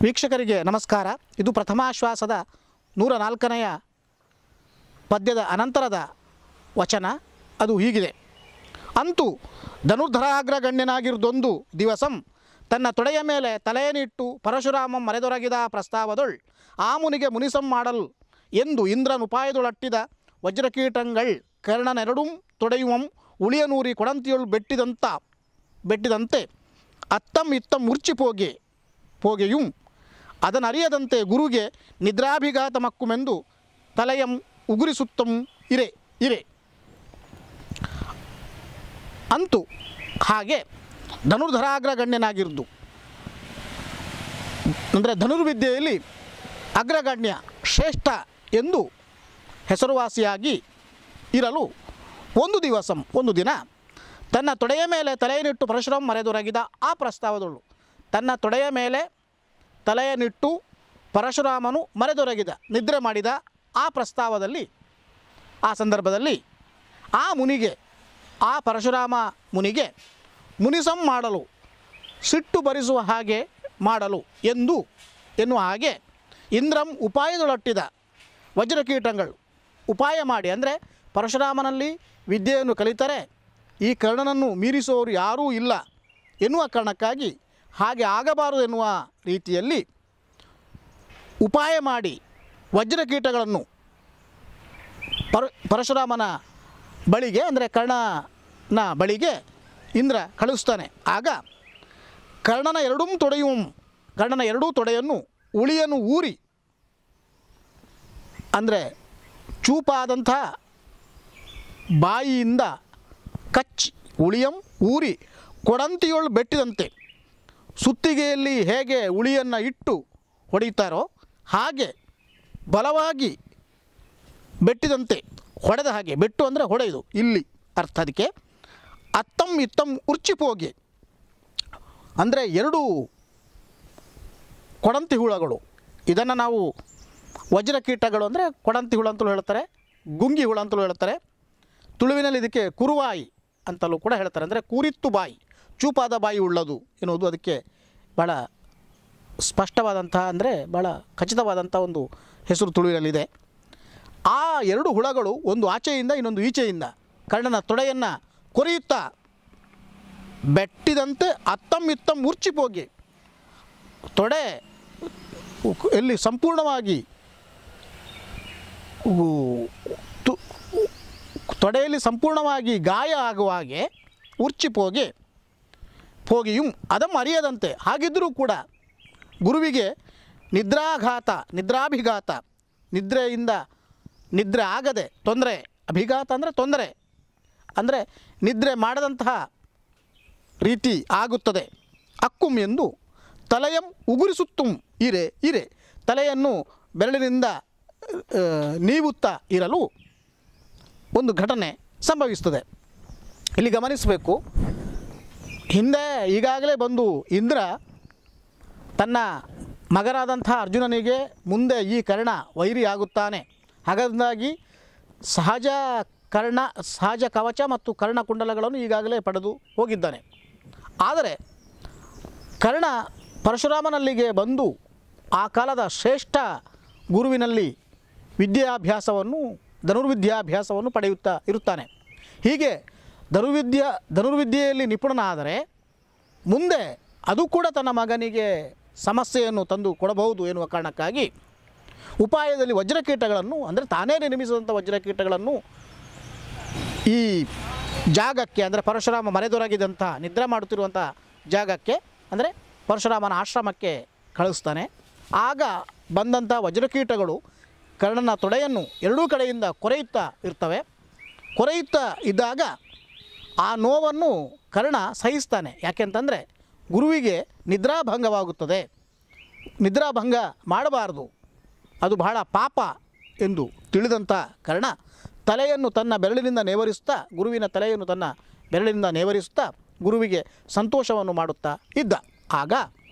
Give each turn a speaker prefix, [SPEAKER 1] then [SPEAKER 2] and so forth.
[SPEAKER 1] ವೀಕ್ಷಕರಿಗೆ ನಮಸ್ಕಾರ ಇದು ಪ್ರಥಮಾಶ್ವಾಸದ ನೂರ ನಾಲ್ಕನೆಯ ಪದ್ಯದ ಅನಂತರದ ವಚನ ಅದು ಹೀಗಿದೆ ಅಂತೂ ಧನುರ್ಧರಾಗ್ರಗಣ್ಯನಾಗಿರುದೊಂದು ದಿವಸಂ ತನ್ನ ತೊಡೆಯ ಮೇಲೆ ತಲೆಯನ್ನಿಟ್ಟು ಪರಶುರಾಮಂ ಮರೆದೊರಗಿದ ಪ್ರಸ್ತಾವದೊಳ್ ಆ ಮುನಿಗೆ ಮುನಿಸಂ ಮಾಡಲ್ ಎಂದು ಇಂದ್ರನುಪಾಯದೊಳಟ್ಟಿದ ವಜ್ರಕೀಟಂಗಳ್ ಕರ್ಣನೆರಡೂ ತೊಡೆಯುವಂ ಉಳಿಯನೂರಿ ಕೊಡಂತಿಯೊಳ್ ಬೆಟ್ಟಿದಂತ ಬೆಟ್ಟಿದಂತೆ ಅತ್ತಂ ಇತ್ತಂ ಮುರ್ಚಿಪೋಗೆ ಪೋಗೆಯುಂ ಅದನರಿಯದಂತೆ ಗುರುಗೆ ನಿದ್ರಾಭಿಘಾತ ಮಕ್ಕುಮೆಂದು ತಲೆಯಂ ಉಗುರಿಸುತ್ತಂ ಇರೆ ಇರೆ ಅಂತೂ ಹಾಗೆ ಧನುರ್ಧರಾಗ್ರಗಣ್ಯನಾಗಿರುವುದು ಅಂದರೆ ಧನುರ್ವಿದ್ಯೆಯಲ್ಲಿ ಅಗ್ರಗಣ್ಯ ಶ್ರೇಷ್ಠ ಎಂದು ಹೆಸರುವಾಸಿಯಾಗಿ ಇರಲು ಒಂದು ದಿವಸ ಒಂದು ದಿನ ತನ್ನ ತೊಡೆಯ ಮೇಲೆ ತಲೆಯನ್ನಿಟ್ಟು ಪರಶುರಾಮ ಮರೆದೊರಗಿದ ಆ ಪ್ರಸ್ತಾವದಳು ತನ್ನ ತೊಡೆಯ ಮೇಲೆ ತಲೆಯನ್ನಿಟ್ಟು ಪರಶುರಾಮನು ಮರೆದೊರಗಿದ ನಿದ್ರೆ ಮಾಡಿದ ಆ ಪ್ರಸ್ತಾವದಲ್ಲಿ ಆ ಸಂದರ್ಭದಲ್ಲಿ ಆ ಮುನಿಗೆ ಆ ಪರಶುರಾಮ ಮುನಿಗೆ ಮುನಿಸಂ ಮಾಡಲು ಸಿಟ್ಟು ಬರಿಸುವ ಹಾಗೆ ಮಾಡಲು ಎಂದು ಎನ್ನುವ ಹಾಗೆ ಇಂದ್ರಂ ಉಪಾಯದೊಳಟ್ಟಿದ ವಜ್ರಕೀಟಗಳು ಉಪಾಯ ಮಾಡಿ ಅಂದರೆ ಪರಶುರಾಮನಲ್ಲಿ ವಿದ್ಯೆಯನ್ನು ಕಲಿತರೆ ಈ ಕರ್ಣನನ್ನು ಮೀರಿಸುವವರು ಯಾರೂ ಇಲ್ಲ ಎನ್ನುವ ಕಾರಣಕ್ಕಾಗಿ ಹಾಗೆ ಆಗಬಾರದು ಎನ್ನುವ ರೀತಿಯಲ್ಲಿ ಉಪಾಯ ಮಾಡಿ ವಜ್ರಕೀಟಗಳನ್ನು ಪರ ಪರಶುರಾಮನ ಬಳಿಗೆ ಅಂದರೆ ಕರ್ಣನ ಬಳಿಗೆ ಇಂದ್ರ ಕಳಿಸ್ತಾನೆ ಆಗ ಕರ್ಣನ ಎರಡೂ ತೊಡೆಯು ಕರ್ಣನ ಎರಡೂ ತೊಡೆಯನ್ನು ಉಳಿಯನ್ನು ಊರಿ ಅಂದರೆ ಚೂಪಾದಂಥ ಬಾಯಿಯಿಂದ ಕಚ್ಚಿ ಉಳಿಯಂ ಊರಿ ಕೊಡಂತಿಯೊಳು ಬೆಟ್ಟಿದಂತೆ ಸುತ್ತಿಗೆಯಲ್ಲಿ ಹೇಗೆ ಉಳಿಯನ್ನು ಇಟ್ಟು ಹೊಡೆಯುತ್ತಾರೋ ಹಾಗೆ ಬಲವಾಗಿ ಬೆಟ್ಟಿದಂತೆ ಹೊಡೆದ ಹಾಗೆ ಬೆಟ್ಟು ಅಂದರೆ ಹೊಡೆಯುದು ಇಲ್ಲಿ ಅರ್ಥ ಅದಕ್ಕೆ ಅತ್ತಂ ಇತ್ತಂ ಉರ್ಚಿಪೋಗೆ ಅಂದರೆ ಎರಡು ಕೊಡಂತಿ ಹುಳಗಳು ಇದನ್ನು ನಾವು ವಜ್ರಕೀಟಗಳು ಅಂದರೆ ಕೊಡಂತಿ ಹುಳ ಅಂತಲೂ ಹೇಳ್ತಾರೆ ಗುಂಗಿ ಹುಳ ಅಂತಲೂ ಹೇಳ್ತಾರೆ ತುಳುವಿನಲ್ಲಿ ಇದಕ್ಕೆ ಕುರುವಾಯಿ ಅಂತಲೂ ಕೂಡ ಹೇಳ್ತಾರೆ ಅಂದರೆ ಕೂರಿತ್ತು ಬಾಯಿ ಚೂಪಾದ ಬಾಯಿ ಉಳ್ಳದು ಎನ್ನುವುದು ಅದಕ್ಕೆ ಭಾಳ ಸ್ಪಷ್ಟವಾದಂತಹ ಅಂದರೆ ಭಾಳ ಖಚಿತವಾದಂಥ ಒಂದು ಹೆಸರು ತುಳುವಿನಲ್ಲಿದೆ ಆ ಎರಡು ಹುಳಗಳು ಒಂದು ಆಚೆಯಿಂದ ಇನ್ನೊಂದು ಈಚೆಯಿಂದ ಕರ್ಣನ ತೊಡೆಯನ್ನು ಕೊರೆಯುತ್ತಾ ಬೆಟ್ಟಿದಂತೆ ಅತ್ತಂ ಇತ್ತಂ ಮುರ್ಚಿಪೋಗಿ ತೊಡೆ ಉ- ಎಲ್ಲಿ ಸಂಪೂರ್ಣವಾಗಿ ಉ- ತು- ತೊಡೆಯಲ್ಲಿ ಸಂಪೂರ್ಣವಾಗಿ ಗಾಯ ಆಗುವ ಹಾಗೆ ಉರ್ಚಿಪೋಗಿ ಹೋಗಿಯೂ ಅದಂ ಅರಿಯದಂತೆ ಹಾಗಿದ್ದರೂ ಕೂಡ ಗುರುವಿಗೆ ನಿದ್ರಾಘಾತ ನಿದ್ರಾಭಿಘಾತ ನಿದ್ರೆಯಿಂದ ನಿದ್ರೆ ಆಗದೆ ತೊಂದರೆ ಅಭಿಘಾತ ಅಂದರೆ ತೊಂದರೆ ಅಂದರೆ ನಿದ್ರೆ ಮಾಡದಂತಹ ರೀತಿ ಆಗುತ್ತದೆ ಅಕ್ಕುಂ ಎಂದು ತಲೆಯಂ ಉಗುರಿಸುತ್ತುಂ ಇರೆ ಇರೆ ತಲೆಯನ್ನು ಬೆರಳಿನಿಂದ ಆ, ನೀವುತ್ತಾ ಇರಲು ಒಂದು ಘಟನೆ ಸಂಭವಿಸ್ತದೆ ಇಲ್ಲಿ ಗಮನಿಸಬೇಕು ಹಿಂದೆ ಈಗಾಗಲೇ ಬಂದು ಇಂದ್ರ ತನ್ನ ಮಗನಾದಂಥ ಅರ್ಜುನನಿಗೆ ಮುಂದೆ ಈ ಕರ್ಣ ವೈರಿ ಆಗುತ್ತಾನೆ ಹಾಗಾಗಿ ಸಹಜ ಕರ್ಣ ಸಹಜ ಕವಚ ಮತ್ತು ಕರ್ಣಕುಂಡಲಗಳನ್ನು ಈಗಾಗಲೇ ಪಡೆದು ಹೋಗಿದ್ದಾನೆ ಆದರೆ ಕರ್ಣ ಪರಶುರಾಮನಲ್ಲಿಗೆ ಬಂದು ಆ ಕಾಲದ ಶ್ರೇಷ್ಠ ಗುರುವಿನಲ್ಲಿ ವಿದ್ಯಾಭ್ಯಾಸವನ್ನು ಧನುರ್ವಿದ್ಯಾಭ್ಯಾಸವನ್ನು ಪಡೆಯುತ್ತಾ ಇರುತ್ತಾನೆ ಹೀಗೆ ಧನುರ್ವಿದ್ಯಾ ಧನುರ್ವಿದ್ಯೆಯಲ್ಲಿ ನಿಪುಣನಾದರೆ ಮುಂದೆ ಅದು ಕೂಡ ತನ್ನ ಮಗನಿಗೆ ಸಮಸ್ಯೆಯನ್ನು ತಂದು ಕೊಡಬಹುದು ಎನ್ನುವ ಕಾರಣಕ್ಕಾಗಿ ಉಪಾಯದಲ್ಲಿ ವಜ್ರಕೀಟಗಳನ್ನು ಅಂದರೆ ತಾನೇ ನಿರ್ಮಿಸಿದಂಥ ವಜ್ರಕೀಟಗಳನ್ನು ಈ ಜಾಗಕ್ಕೆ ಅಂದರೆ ಪರಶುರಾಮ ಮರೆದೊರಗಿದಂಥ ನಿದ್ರೆ ಮಾಡುತ್ತಿರುವಂಥ ಜಾಗಕ್ಕೆ ಅಂದರೆ ಪರಶುರಾಮನ ಆಶ್ರಮಕ್ಕೆ ಕಳಿಸ್ತಾನೆ ಆಗ ಬಂದಂಥ ವಜ್ರಕೀಟಗಳು ಕರ್ಣನ ತೊಡೆಯನ್ನು ಎರಡೂ ಕಡೆಯಿಂದ ಕೊರೆಯುತ್ತಾ ಇರ್ತವೆ ಕೊರೆಯುತ್ತಾ ಇದ್ದಾಗ ಆ ನೋವನ್ನು ಕರ್ಣ ಸಹಿಸ್ತಾನೆ ಯಾಕೆಂತಂದರೆ ಗುರುವಿಗೆ ನಿದ್ರಾಭಂಗವಾಗುತ್ತದೆ ನಿದ್ರಾಭಂಗ ಮಾಡಬಾರದು ಅದು ಬಹಳ ಪಾಪ ಎಂದು ತಿಳಿದಂಥ ಕರ್ಣ ತಲೆಯನ್ನು ತನ್ನ ಬೆರಳಿನಿಂದ ನೇವರಿಸ್ತಾ ಗುರುವಿನ ತಲೆಯನ್ನು ತನ್ನ ಬೆರಳಿನಿಂದ ನೇವರಿಸ್ತಾ ಗುರುವಿಗೆ ಸಂತೋಷವನ್ನು ಮಾಡುತ್ತಾ ಇದ್ದ ಆಗ